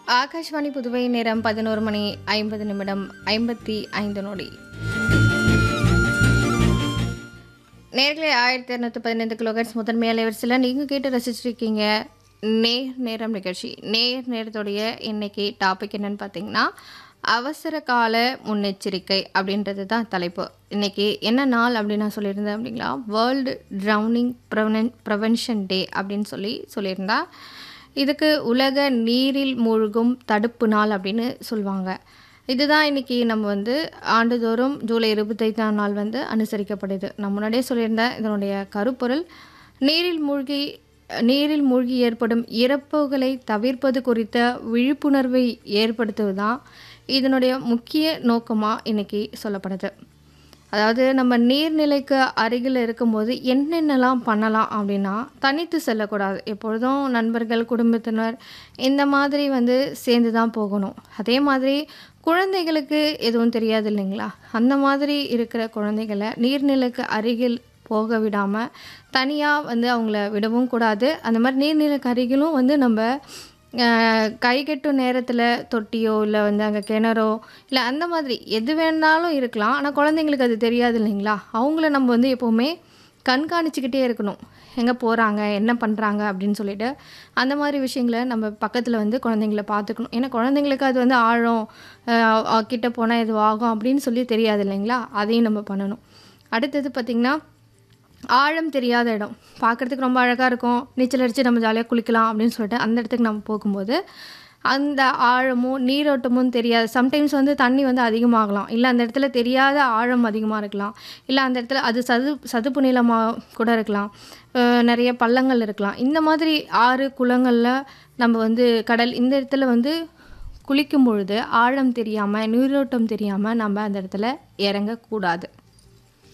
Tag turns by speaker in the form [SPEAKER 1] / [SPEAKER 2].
[SPEAKER 1] ஆகாஷ்வாணி புதுவை நேரம் பதினோரு மணி ஐம்பது நிமிடம் ஐம்பத்தி ஐந்து நொடி நேர்களே ஆயிரத்தி இரநூத்தி பதினைந்து கிலோகட்ஸ் முதன்மை அலைவரிசையில் நீங்கள் கேட்டு ரசிச்சிருக்கீங்க நேர் நேரம் நிகழ்ச்சி நேர் நேரத்துடைய இன்னைக்கு டாபிக் என்னன்னு பார்த்தீங்கன்னா அவசர கால முன்னெச்சரிக்கை அப்படின்றது தான் தலைப்பு இன்னைக்கு என்ன நாள் அப்படின்னு நான் சொல்லியிருந்தேன் அப்படிங்களா world drowning preven prevention day அப்படின்னு சொல்லி சொல்லியிருந்தா இதுக்கு உலக நீரில் மூழ்கும் தடுப்பு நாள் அப்படின்னு சொல்லுவாங்க இதுதான் இன்றைக்கி நம்ம வந்து ஆண்டுதோறும் ஜூலை இருபத்தைந்தாம் நாள் வந்து அனுசரிக்கப்படுது நான் முன்னாடியே சொல்லியிருந்தேன் இதனுடைய கருப்பொருள் நீரில் மூழ்கி நீரில் மூழ்கி ஏற்படும் இறப்புகளை தவிர்ப்பது குறித்த விழிப்புணர்வை ஏற்படுத்துவது தான் இதனுடைய முக்கிய நோக்கமாக இன்றைக்கி சொல்லப்படுது அதாவது நம்ம நீர்நிலைக்கு அருகில் இருக்கும்போது என்னென்னலாம் பண்ணலாம் அப்படின்னா தனித்து செல்லக்கூடாது எப்பொழுதும் நண்பர்கள் குடும்பத்தினர் இந்த மாதிரி வந்து சேர்ந்து தான் போகணும் அதே மாதிரி குழந்தைகளுக்கு எதுவும் தெரியாது இல்லைங்களா அந்த மாதிரி இருக்கிற குழந்தைகளை நீர்நிலைக்கு அருகில் போக விடாமல் தனியாக வந்து அவங்கள விடவும் கூடாது அந்த மாதிரி நீர்நிலைக்கு அருகிலும் வந்து நம்ம அஹ், கை கட்டும் நேரத்தில் தொட்டியோ இல்லை வந்து அங்கே கிணறோ இல்லை அந்த மாதிரி எது வேணாலும் இருக்கலாம் ஆனால் குழந்தைங்களுக்கு அது தெரியாது இல்லைங்களா அவங்கள நம்ம வந்து எப்போவுமே கண்காணிச்சுக்கிட்டே இருக்கணும் எங்கே போகிறாங்க என்ன பண்ணுறாங்க அப்படின்னு சொல்லிட்டு அந்த மாதிரி விஷயங்களை நம்ம பக்கத்தில் வந்து குழந்தைங்கள பார்த்துக்கணும் ஏன்னா குழந்தைங்களுக்கு அது வந்து ஆழம் அஹ், அஹ், கிட்ட போனால் எது ஆகும் அப்படின்னு சொல்லி தெரியாது இல்லைங்களா அதையும் நம்ம பண்ணணும் அடுத்தது பார்த்திங்கன்னா ஆழம் தெரியாத இடம் பார்க்குறதுக்கு ரொம்ப அழகாக இருக்கும் நீச்சல் அடித்து நம்ம ஜாலியாக குளிக்கலாம் அப்படின்னு சொல்லிட்டு அந்த இடத்துக்கு நம்ம போகும்போது அந்த ஆழமும் நீரோட்டமும் தெரியாது சம்டைம்ஸ் வந்து தண்ணி வந்து அதிகமாகலாம் இல்லை அந்த இடத்துல தெரியாத ஆழம் அதிகமாக இருக்கலாம் இல்லை அந்த இடத்துல அது சது சதுப்பு நிலமாக கூட இருக்கலாம் அஹ் நிறைய பள்ளங்கள் இருக்கலாம் இந்த மாதிரி ஆறு குளங்களில் நம்ம வந்து கடல் இந்த இடத்துல வந்து குளிக்கும் பொழுது ஆழம் தெரியாமல் நீரோட்டம் தெரியாமல் நம்ம அந்த இடத்துல இறங்கக்கூடாது